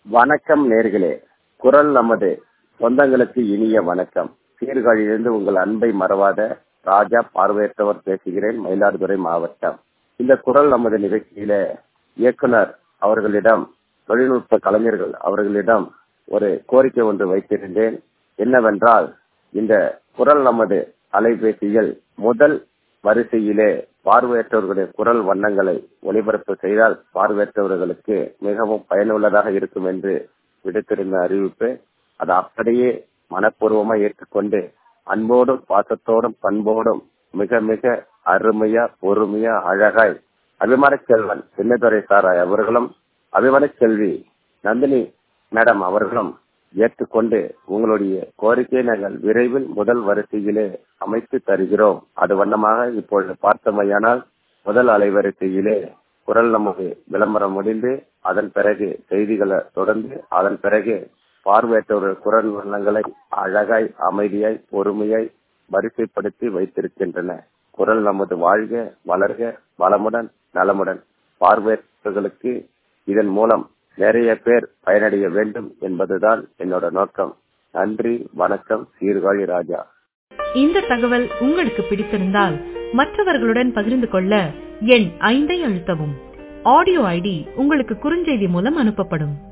வணக்கம் நேர்களே குரல் நமது சொந்தங்களுக்கு இனிய வணக்கம் சீர்காழியிலிருந்து உங்கள் அன்பை மறவாத ராஜா பார்வையற்றவர் பேசுகிறேன் மயிலாடுதுறை மாவட்டம் இந்த குரல் நமது நிகழ்ச்சியில இயக்குனர் அவர்களிடம் தொழில்நுட்ப கலைஞர்கள் அவர்களிடம் ஒரு கோரிக்கை ஒன்று வைத்திருந்தேன் என்னவென்றால் இந்த குரல் நமது அலைபேசியில் முதல் வரிசையிலே பார்வையற்றவர்களுடைய குரல் வண்ணங்களை ஒளிபரப்பு செய்தால் பார்வையற்றவர்களுக்கு மிகவும் பயனுள்ளதாக இருக்கும் என்று விடுத்திருந்த அறிவிப்பு அதை அப்படியே மனப்பூர்வமாக ஏற்றுக்கொண்டு அன்போடும் பாசத்தோடும் பண்போடும் மிக மிக அருமையா பொறுமையா அழகாய் அபிமான செல்வன் சின்னதுரை சாராய் அவர்களும் அபிமான செல்வி நந்தினி மேடம் அவர்களும் ஏற்றுக்கொண்டு உங்களுடைய கோரிக்கையை நாங்கள் விரைவில் முதல் வரிசையிலே அமைத்து தருகிறோம் அது வண்ணமாக இப்பொழுது பார்த்தமையானால் முதல் அலைவரிசையிலே குரல் நமது விளம்பரம் முடிந்து அதன் பிறகு செய்திகளை தொடர்ந்து அதன் பிறகு பார்வையற்றவர்கள் குரல் வண்ணங்களை அழகாய் அமைதியாய் பொறுமையாய் வரிசைப்படுத்தி வைத்திருக்கின்றன குரல் நமது வாழ்க வளர்க வளமுடன் நலமுடன் பார்வையற்றவர்களுக்கு இதன் மூலம் நிறைய பேர் பயனடைய வேண்டும் என்பதுதான் என்னோட நோக்கம் நன்றி வணக்கம் சீர்காழி ராஜா இந்த தகவல் உங்களுக்கு பிடித்திருந்தால் மற்றவர்களுடன் பகிர்ந்து கொள்ள எண் ஐந்தை அழுத்தவும் ஆடியோ ஐடி உங்களுக்கு குறுஞ்செய்தி மூலம் அனுப்பப்படும்